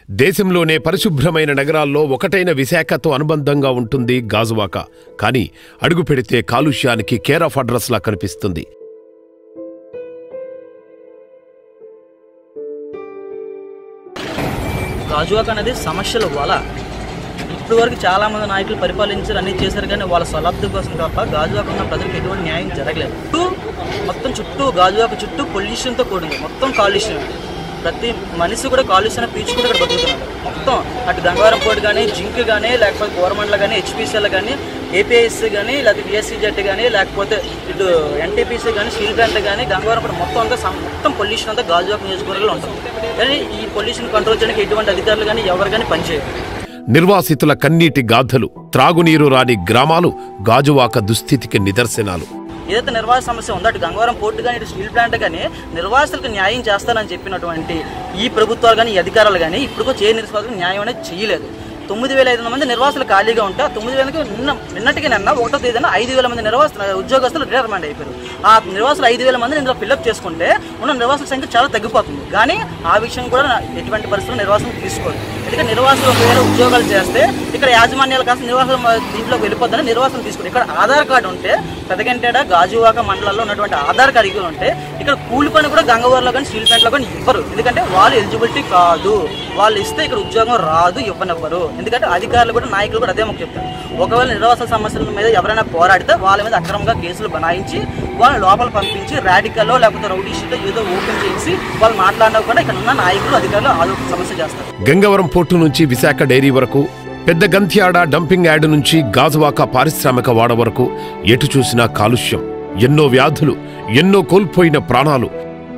దేశంలోనే పరిశుభ్రమైన నగరాల్లో ఒకటైన విశాఖతో అనుబంధంగా ఉంటుంది గాజువాక కానీ అడుగు పెడితే కాలుష్యానికి కేర్ ఆఫ్ అడ్రస్లా కనిపిస్తుంది గాజువాక అనేది సమస్యల వల ఇప్పటి వరకు చాలా మంది నాయకులు పరిపాలించారు అన్ని చేశారు కానీ వాళ్ళ స్వలాబ్ది కోసం తప్ప గాజువాక ఉన్న ప్రజలకు ఎటువంటి న్యాయం జరగలేదు చుట్టూ మొత్తం చుట్టూ గాజువాక చుట్టూ పొల్యూషన్తో కూడింది మొత్తం కాలుష్యం ప్రతి మనిషి కూడా కాలుష్యం పీల్చుకుంటూ ఇక్కడ బతుకుతున్నారు మొత్తం అటు గంగవరం పోటీ కానీ జింక్ కానీ లేకపోతే గవర్నమెంట్లో కానీ హెచ్పిసిఎల్ కానీ ఏపీఎస్ కానీ లేకపోతే బిఎస్సీ జెట్ కానీ లేకపోతే ఇటు ఎన్టీపీసీ కానీ స్టీల్ ప్లాంట్ కానీ గంగవరం పోటీ మొత్తం అంతా సం- మొత్తం పొల్యూషన్ అంతా గాజువాక నియోజకవర్గంలో ఉంటుంది కానీ ఈ పొల్యూషన్ కంట్రోల్ చేయడానికి ఎటువంటి అధికారులు కానీ ఎవరు కానీ పనిచేయరు నిర్వాసితుల కన్నీటి గాథలు త్రాగునీరు రాని గ్రామాలు గాజువాక దుస్థితికి నిదర్శనాలు ఏదైతే నిర్వాస సమస్య ఉందో అటు గంగవరం పోర్టు కానీ ఇటు స్టీల్ ప్లాంట్ కానీ నిర్వాసితులకు న్యాయం చేస్తానని చెప్పినటువంటి ఈ ప్రభుత్వాలు కానీ ఈ అధికారులు కానీ ఇప్పుడు ఏ నిర్వాసులకు న్యాయం అనేది చేయలేదు తొమ్మిది వేల ఐదు వందల మంది నిర్వాసులు ఖాళీగా ఉంటే ఆ తొమ్మిది వేలకి నిన్న నిన్నటికి నిన్న ఒకటో తేదీన ఐదు వేల మంది నిర్వాస ఉద్యోగస్తులు రిటైర్మెంట్ అయిపోయారు ఆ నిర్వాసులు ఐదు వేల మందిని ఇందులో ఫిల్అప్ చేసుకుంటే ఉన్న నిర్వాసుల సంఖ్య చాలా తగ్గిపోతుంది కానీ ఆ విషయం కూడా ఎటువంటి పరిస్థితుల్లో నిర్వాసం తీసుకోరు ఎందుకంటే నిర్వాసులు ఒకవేళ ఉద్యోగాలు చేస్తే ఇక్కడ యాజమాన్యాలు కాస్త నిర్వాసం దీంట్లోకి వెళ్ళిపోద్దని నిర్వాసం తీసుకుంటారు ఇక్కడ ఆధార్ కార్డు ఉంటే పెదగంటేడ గాజువాక మండలాల్లో ఉన్నటువంటి ఆధార్ కార్డు ఇవి ఉంటే ఇక్కడ కూలి పని కూడా గంగవరంలో కానీ స్టీల్ ప్లాంట్లో కానీ ఇవ్వరు ఎందుకంటే వాళ్ళు ఎలిజిబిలిటీ కాదు వాళ్ళు ఇస్తే ఇక్కడ ఉద్యోగం రాదు ఇవ్వనివ్వరు ఎందుకంటే అధికారులు కూడా నాయకులు కూడా అదే మాకు చెప్తారు ఒకవేళ నిర్వాస సమస్యల మీద ఎవరైనా పోరాడితే వాళ్ళ మీద అక్రమంగా కేసులు బనాయించి వాళ్ళని లోపల పంపించి రాడికల్లో లేకపోతే రౌడీ షీట్లో ఏదో ఓపెన్ చేసి వాళ్ళు మాట్లాడినకుండా ఇక్కడ ఉన్న నాయకులు అధికారులు అదొక సమస్య చేస్తారు గంగవరం పోర్టు నుంచి విశాఖ డైరీ వరకు పెద్ద గంత్యాడ డంపింగ్ యార్డు నుంచి గాజువాక పారిశ్రామిక వాడ వరకు ఎటు చూసినా కాలుష్యం ఎన్నో వ్యాధులు ఎన్నో కోల్పోయిన ప్రాణాలు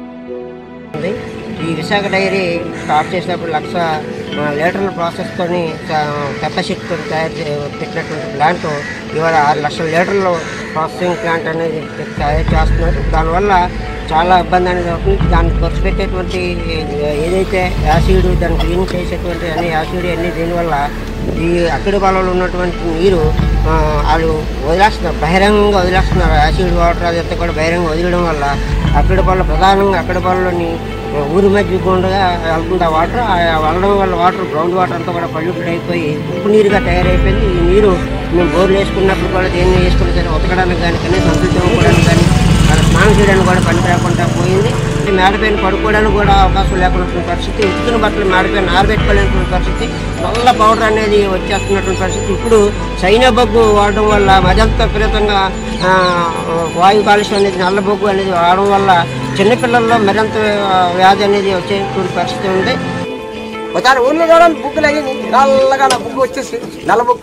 ఉంది. ఈ విశాఖ డైరీ స్టార్ట్ చేసినప్పుడు లక్ష ఆ, లీటర్ల ప్రాసెస్తోని కెపాసిటీతో తయారు చే పెట్టినటువంటి ప్లాంట్ ఇవాళ ఆరు లక్షల లీటర్ల ప్రాసెసింగ్ ప్లాంట్ అనేది తయారు చేస్తున్నారు దానివల్ల చాలా ఇబ్బంది అనేది అవుతుంది దానికి ఖర్చు పెట్టేటువంటి ఏదైతే యాసిడ్ దాన్ని క్లీన్ చేసేటువంటి అన్ని యాసిడ్ అన్ని దీనివల్ల ఈ అక్కడి పొలంలో ఉన్నటువంటి నీరు ఆ, వాళ్ళు వదిలేస్తున్నారు బహిరంగంగా వదిలేస్తున్నారు యాసిడ్ వాటర్ అదంతా కూడా బహిరంగ వదిలేయడం వల్ల అక్కడి పొలం ప్రధానంగా అక్కడి పొలంలోని ఊరి మధ్య గుండగా వెళ్తుంది ఆ వాటర్ ఆ వెళ్ళడం వల్ల వాటర్ గ్రౌండ్ వాటర్ అంతా కూడా పొల్యూటెడ్ అయిపోయి ఉప్పు నీరుగా తయారైపోయింది ఈ నీరు మేము బోర్లు వేసుకున్నప్పుడు కూడా దేన్ని వేసుకున్నా సరే ఉతకడానికి కానీ కనీసం అంతులు తోముకోవడానికి కానీ అలా స్నానం చేయడానికి కూడా పని రాకుండా పోయింది ఈ మేడపైన పడుకోవడానికి కూడా అవకాశం లేకున్నటువంటి పరిస్థితి ఉతుకున్న బట్టలు మేడపైన ఆరబెట్టుకోలేనటువంటి పరిస్థితి నల్ల పౌడర్ అనేది వచ్చేస్తున్నటువంటి పరిస్థితి ఇప్పుడు చైనా బొగ్గు వాడడం వల్ల మరింత విపరీతంగా ఆ, వాయు కాలుష్యం అనేది నల్ల బొగ్గు అనేది వాడడం వల్ల చిన్నపిల్లల్లో మరింత ఆ, వ్యాధి అనేది వచ్చేటువంటి పరిస్థితి ఉంది ఒకసారి ఊర్లో కూడా బుక్కులు అయ్యింది నల్లగా నా బుక్ వచ్చేసి నల్ల బుక్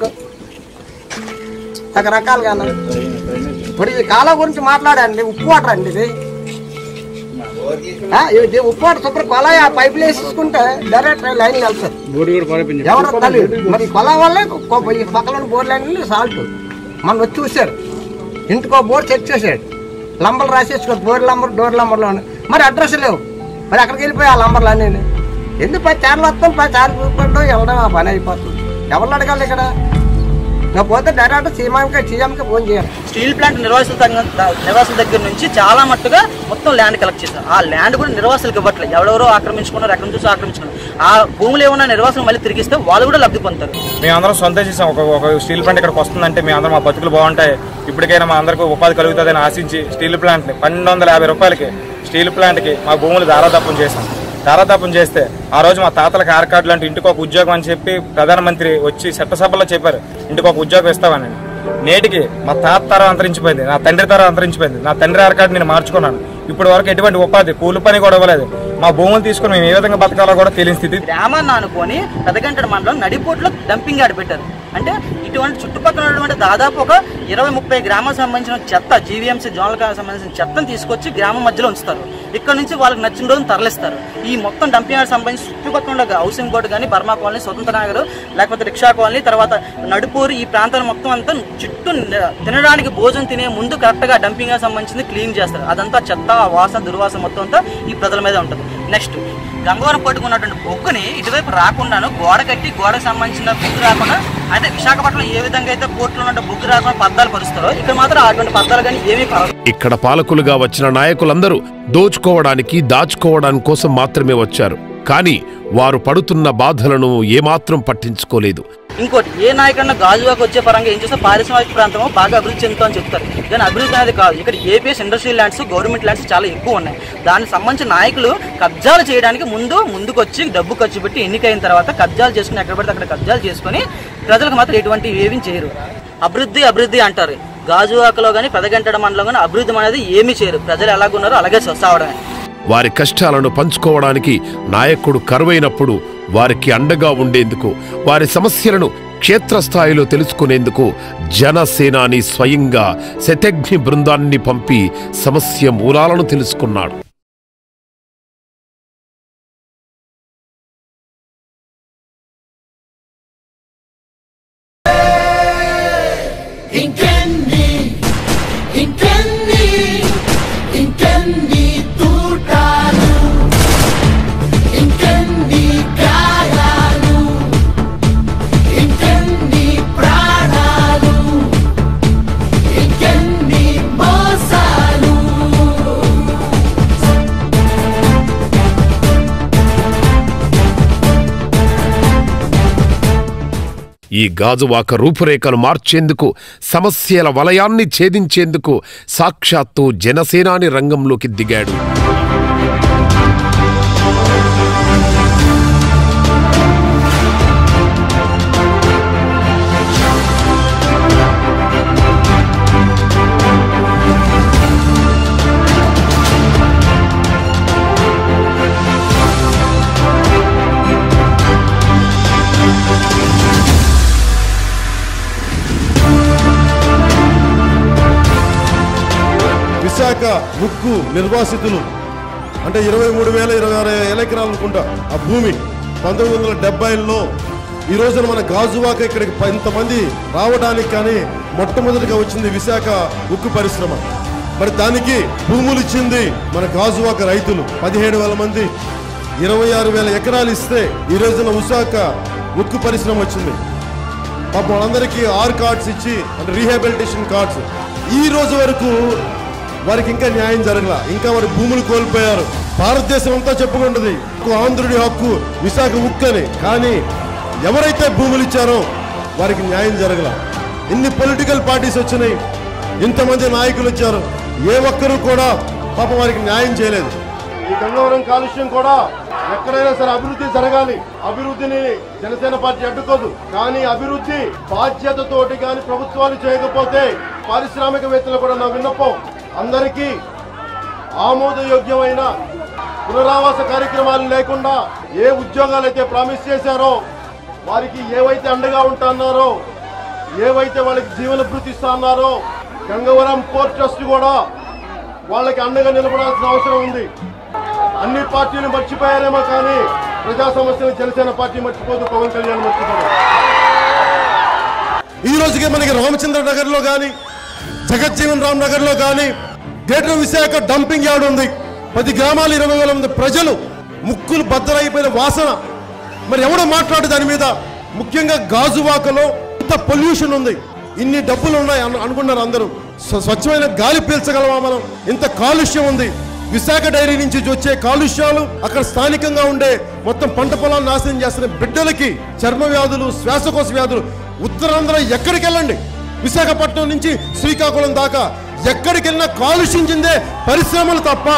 రకరకాలుగా అన్న. ఇప్పుడు ఈ కాలం గురించి మాట్లాడండి ఉప్పు వాటర్ అండి ఇది ఆ, ఇది ఉప్పు వాటర్ శుభ్ర కొలాయి ఆ పైపులు వేసుకుంటే డైరెక్ట్ లైన్ వెళ్తారు ఎవరు తెలియదు మరి కొల వల్లే కొ- ఈ పక్కన బోర్ లైన్ సాల్ట్ మనం వచ్చి చూశారు ఇంటికో బోర్ చెక్ చేశాడు లంబర్లు రాసేసుకో బోర్ లంబర్ డోర్ లంబర్లో మరి అడ్రస్ లేవు మరి అక్కడికి వెళ్ళిపోయి ఆ లంబర్లు అన్నీ ఎందుకు పది చార్లు వస్తాం పది చార్లు చూసుకుంటాం వెళ్ళడం ఆ పని అయిపోతుంది ఎవరిని అడగాలి ఇక్కడ నువ్వు పోతే డైరెక్ట్ సీఎంకి సీఎంకి ఫోన్ చేయాలి స్టీల్ ప్లాంట్ నిర్వాసుల దగ్గర నిర్వాసుల దగ్గర నుంచి చాలా మట్టుగా మొత్తం ల్యాండ్ కలెక్ట్ చేశారు ఆ ల్యాండ్ కూడా నిర్వాసులకు ఇవ్వట్లేదు ఎవరెవరో ఆక్రమించుకున్నారు ఎక్కడి నుంచి ఆక్రమించుకున్నారు ఆ భూములు ఏమన్నా నిర్వాసులు మళ్ళీ తిరిగిస్తే వాళ్ళు కూడా లబ్ధి పొందుతారు మేమందరం సొంత చేసాం ఒక ఒక స్టీల్ ప్లాంట్ ఇక్కడికి వస్తుందంటే మేమందరం మా బతుకులు బాగుంటాయి ఇప్పటికైనా మా అందరికీ ఉపాధి కలుగుతుందని ఆశించి స్టీల్ ప్లాంట్ని పన్నెండు వందల యాభై రూపాయలకి స్టీల్ ప్లాంట్కి మా భూములు దారాదప్పం చేశాం దారాదప్పం చేస్తే ఆ రోజు మా తాతలకు ఆర్ కార్డు లాంటి ఇంటికి ఒక ఉద్యోగం అని చెప్పి ప్రధానమంత్రి వచ్చి చట్టసభలో చెప్పారు ఇంటికి ఒక ఉద్యోగం ఇస్తామని నేటికి మా తాత తరం అంతరించిపోయింది నా తండ్రి తరం అంతరించిపోయింది నా తండ్రి ఆర్ కార్డు నేను మార్చుకున్నాను ఇప్పటి వరకు ఎటువంటి ఉపాధి కూలి పని కూడా ఇవ్వలేదు మా భూములు తీసుకుని మేము ఏ విధంగా బతకాలో కూడా తెలియని స్థితి గ్రామాన్ని అనుకొని పెదగంటడ మండలం నడిపోట్లో డంపింగ్ యార్డ్ పెట్టారు అంటే ఇటువంటి చుట్టుపక్కల ఉన్నటువంటి దాదాపు ఒక ఇరవై ముప్పై గ్రామాలకు సంబంధించిన చెత్త జీవీఎంసీ జోన్లకు సంబంధించిన చెత్తను తీసుకొచ్చి గ్రామం మధ్యలో ఉంచుతారు ఇక్కడ నుంచి వాళ్ళకి నచ్చిన రోజున తరలిస్తారు ఈ మొత్తం డంపింగ్ యార్డ్ సంబంధించి చుట్టుపక్కల ఉన్న హౌసింగ్ బోర్డు కానీ బర్మా కాలనీ స్వతంత్ర నగర్ లేకపోతే రిక్షా కాలనీ తర్వాత నడుపూరు ఈ ప్రాంతాలు మొత్తం అంతా చుట్టూ న- తినడానికి భోజనం తినే ముందు కరెక్ట్గా డంపింగ్ యార్డ్ సంబంధించింది క్లీన్ చేస్తారు అదంతా చెత్త వాసన దుర్వాసన మొత్తం అంతా ఈ ప్రజల మీద ఉంటుంది నెక్స్ట్ గంగవరం పట్టుకున్నటువంటి బొగ్గుని ఇటువైపు రాకుండాను గోడ కట్టి గోడకు సంబంధించిన బొగ్గు రాకుండా అయితే విశాఖపట్నం ఏ విధంగా అయితే పోర్టులో ఉన్న బొగ్గు రాకుండా పద్దాలు పరుస్తారో ఇక్కడ మాత్రం అటువంటి పద్దాలు కానీ ఏమీ పరవు ఇక్కడ పాలకులుగా వచ్చిన నాయకులందరూ దోచుకోవడానికి దాచుకోవడానికి కోసం మాత్రమే వచ్చారు కానీ వారు పడుతున్న బాధలను ఏమాత్రం పట్టించుకోలేదు ఇంకోటి ఏ నాయకన్నా గాజువాకు వచ్చే పరంగా ఏం చేస్తే పారిశ్రామిక ప్రాంతం బాగా అభివృద్ధి చెందుతామని చెప్తారు కానీ అభివృద్ధి అనేది కాదు ఇక్కడ APS industrial lands government lands చాలా ఎక్కువ ఉన్నాయి దానికి సంబంధించిన నాయకులు కబ్జాలు చేయడానికి ముందు ముందుకొచ్చి డబ్బు ఖర్చు పెట్టి ఎన్నికైన తర్వాత కబ్జాలు చేసుకుని ఎక్కడ పడితే అక్కడ కబ్జాలు చేసుకుని ప్రజలకు మాత్రం ఎటువంటి ఏమీ చేయరు అభివృద్ధి అభివృద్ధి అంటారు గాజువాకలో కానీ పెదగంటడ మండలం కానీ అభివృద్ధి అనేది ఏమీ చేయరు ప్రజలు ఎలాగున్నారో అలాగే సావడమే వారి కష్టాలను పంచుకోవడానికి నాయకుడు కరువైనప్పుడు వారికి అండగా ఉండేందుకు వారి సమస్యలను క్షేత్రస్థాయిలో తెలుసుకునేందుకు జనసేనాని స్వయంగా శతఘ్ని బృందాన్ని పంపి సమస్య మూలాలను తెలుసుకున్నాడు ఇంకెన్ని ఇంకెన్ని ఇంకెన్ని తూటాలు ఇంకెన్ని గాయాలు ఇంకెన్ని ప్రాణాలు ఇంకెన్ని మోసాలు ఈ గాజువాక రూపురేఖలు మార్చేందుకు సమస్యల వలయాన్ని ఛేదించేందుకు సాక్షాత్తు జనసేనాని రంగంలోకి దిగాడు విశాఖ ముక్కు నిర్వాసితులు అంటే ఇరవై మూడు వేల ఇరవై ఆరు వేల ఎకరాలు అనుకుంటా ఆ భూమి పంతొమ్మిది వందల డెబ్బైలో ఈ రోజున మన గాజువాక ఇక్కడికి ప- ఇంతమంది రావడానికి కానీ మొట్టమొదటిగా వచ్చింది విశాఖ ఉక్కు పరిశ్రమ మరి దానికి భూములు ఇచ్చింది మన గాజువాక రైతులు పదిహేడు వేల మంది ఇరవై ఆరు వేల ఎకరాలు ఇస్తే ఈ రోజున విశాఖ ఉక్కు పరిశ్రమ వచ్చింది పాపం వాళ్ళందరికీ ఆర్ కార్డ్స్ ఇచ్చి అంటే రీహాబిలిటేషన్ కార్డ్స్ ఈ రోజు వరకు వారికి ఇంకా న్యాయం జరగల ఇంకా వారి భూములు కోల్పోయారు భారతదేశం అంతా చెప్పుకుంటుంది హక్కు ఆంధ్రుడి హక్కు విశాఖ ఉక్కు అని కానీ ఎవరైతే భూములు ఇచ్చారో వారికి న్యాయం జరగల ఇన్ని పొలిటికల్ పార్టీస్ వచ్చినాయి ఇంతమంది నాయకులు వచ్చారు ఏ ఒక్కరూ కూడా పాపం వారికి న్యాయం చేయలేదు ఈ గంగవరం కాలుష్యం కూడా ఎక్కడైనా సరే అభివృద్ధి జరగాలి అభివృద్ధిని జనసేన పార్టీ అడ్డుకోదు కానీ అభివృద్ధి బాధ్యతతోటి కానీ ప్రభుత్వాలు చేయకపోతే పారిశ్రామికవేత్తలు కూడా నా విన్నపం అందరికీ ఆమోదయోగ్యమైన పునరావాస కార్యక్రమాలు లేకుండా ఏ ఉద్యోగాలు అయితే ప్రామిస్ చేశారో వారికి ఏవైతే అండగా ఉంటున్నారో ఏవైతే వాళ్ళకి జీవన భృతి ఇస్తా అన్నారో గంగవరం పోర్ట్ ట్రస్ట్ కూడా వాళ్ళకి అండగా నిలబడాల్సిన అవసరం ఉంది అన్ని పార్టీలు మర్చిపోయారేమో కానీ ప్రజా సమస్యలు జనసేన పార్టీ మర్చిపోదు పవన్ కళ్యాణ్ మర్చిపోదు ఈ రోజుకి మనకి రామచంద్ర నగర్ లో కానీ జగజ్జీవన్ రామ్ నగర్ లో కానీ గ్రేటర్ విశాఖ డంపింగ్ యార్డ్ ఉంది పది గ్రామాలు ఇరవై వేల మంది ప్రజలు ముక్కులు బద్దలైపోయిన వాసన మరి ఎవడో మాట్లాడు దాని మీద ముఖ్యంగా గాజువాకలో ఇంత పొల్యూషన్ ఉంది ఇన్ని డబ్బులు ఉన్నాయి అను- అనుకున్నారు అందరూ స్వ- స్వచ్ఛమైన గాలి పీల్చగలమా మనం ఇంత కాలుష్యం ఉంది విశాఖ డైరీ నుంచి వచ్చే కాలుష్యాలు అక్కడ స్థానికంగా ఉండే మొత్తం పంట పొలాలు నాశనం చేస్తున్న బిడ్డలకి చర్మ వ్యాధులు శ్వాసకోశ వ్యాధులు ఉత్తరాంధ్ర ఎక్కడికి వెళ్ళండి విశాఖపట్నం నుంచి శ్రీకాకుళం దాకా ఎక్కడికి వెళ్ళినా కాలుష్యం చెందే పరిశ్రమలు తప్ప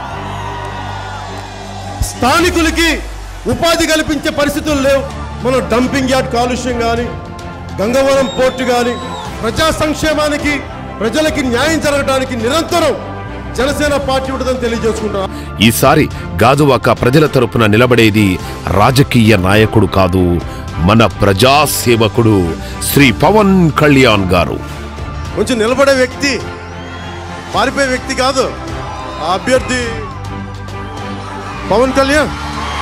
స్థానికులకి ఉపాధి కల్పించే పరిస్థితులు లేవు మనం డంపింగ్ యార్డ్ కాలుష్యం కానీ గంగవరం పోర్టు కానీ ప్రజా సంక్షేమానికి ప్రజలకి న్యాయం జరగడానికి నిరంతరం జనసేన పార్టీ ఉంటుందని తెలియజేసుకుంటున్నాం ఈసారి గాజువాక ప్రజల తరపున నిలబడేది రాజకీయ నాయకుడు కాదు మన ప్రజాసేవకుడు శ్రీ పవన్ కళ్యాణ్ గారు కొంచెం నిలబడే వ్యక్తి పారిపోయే వ్యక్తి కాదు ఆ అభ్యర్థి పవన్ కళ్యాణ్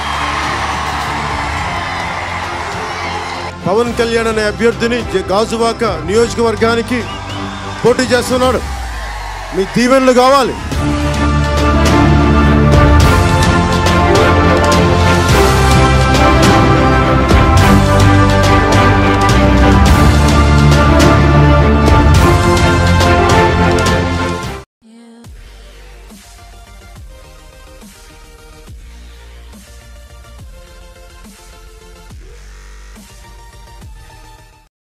పవన్ కళ్యాణ్ అనే అభ్యర్థిని జ- గాజువాక నియోజకవర్గానికి పోటీ చేస్తున్నాడు మీ దీవెనలు కావాలి